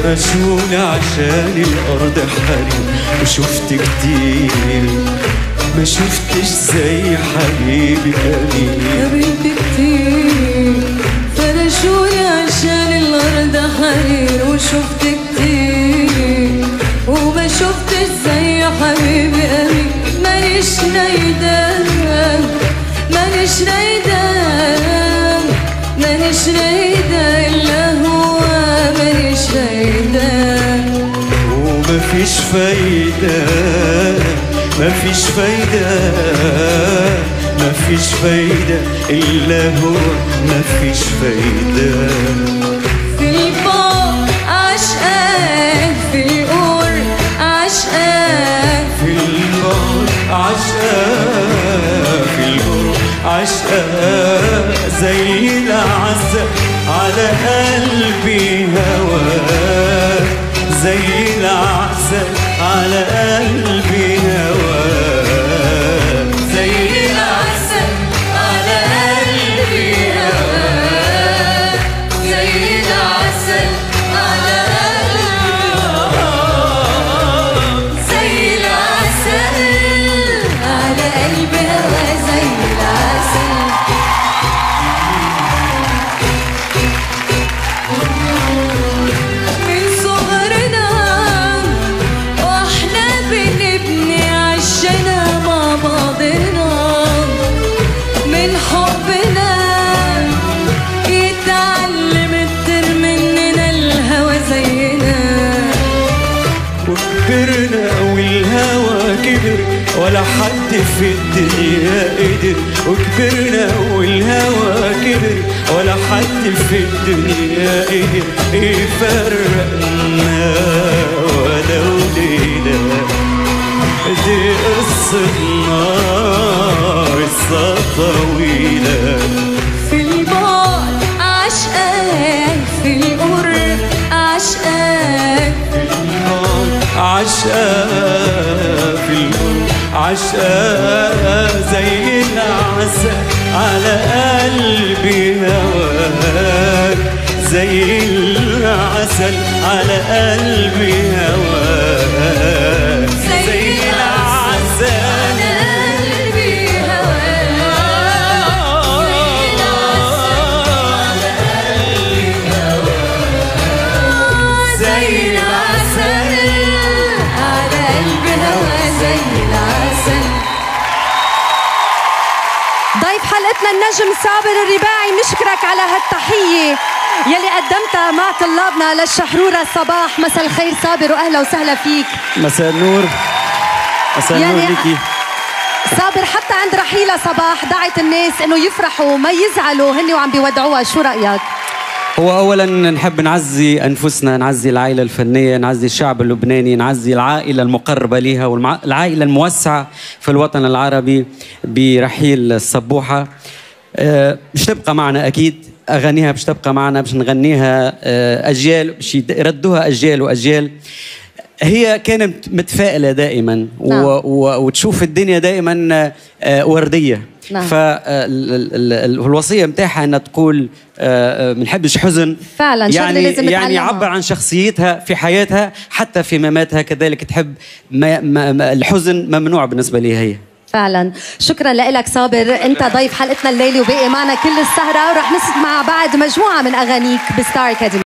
مشغول عشان الأرض حريم وشفت كتير ما شفتش زي حبيبي أمين حبيبي كتير فرشوني عشان الأرض حرير وشفت كتير وما شفتش زي حبيبي أمين مانيش رايدان مانيش رايدان مانيش رايدة إلا هو مانيش رايدة ومفيش فايدة مفيش فايدة مفيش فايدة إلا هو مفيش فايدة في البعد عشقان في القرب عشقان في البعد عشقاء في القرب عشقاء زي العسل على قلبي هواك زي العسل على قلبي هواك زي العسل على قلبي هواك زي العسل على قلبي زي العسل على قلبي هوا زي العسل من صغرنا واحنا بنبني عشنا مع بعضنا من حبنا يتعلم الطير مننا الهوى زينا وكبرنا والهوى كبر ولا حد في الدنيا قدر وكبرنا والهوى كبر ولا حد في الدنيا قدر يفرقنا ولو ليلة دي قصتنا قصة طويلة في البعد عشقاك في القرب عشقاك عشقاء في القلب عشقاء زي العسل على قلبي هواك زي العسل على قلبي هواك زي العسل على قلبي هواك زي العسل على قلبي هوا زي العسل ضيف حلقتنا النجم صابر الرباعي نشكرك على هالتحية يلي قدمتها مع طلابنا للشحرورة صباح مساء الخير صابر وأهلا وسهلا فيك مساء النور مساء يعني النور ليكي صابر حتى عند رحيلة صباح دعت الناس انه يفرحوا ما يزعلوا هن وعم بيودعوها شو رأيك؟ هو اولا نحب نعزي انفسنا نعزي العائله الفنيه نعزي الشعب اللبناني نعزي العائله المقربه لها والعائله الموسعه في الوطن العربي برحيل الصبوحه آه، مش تبقى معنا اكيد اغانيها مش تبقى معنا مش نغنيها آه، اجيال مش يردوها اجيال واجيال هي كانت متفائله دائما و... نعم. و... وتشوف الدنيا دائما آه، ورديه نعم. فالوصيه متاعها انها تقول آه، آه، ما نحبش حزن فعلاً، شغلة يعني لازم يعني نتعلمها. يعبر عن شخصيتها في حياتها حتى في مماتها كذلك تحب ما ما ما الحزن ممنوع بالنسبه لي هي فعلا شكرا لك صابر انت ضيف حلقتنا الليلة وباقي معنا كل السهرة ورح نسمع بعد مجموعة من اغانيك بستار اكاديمي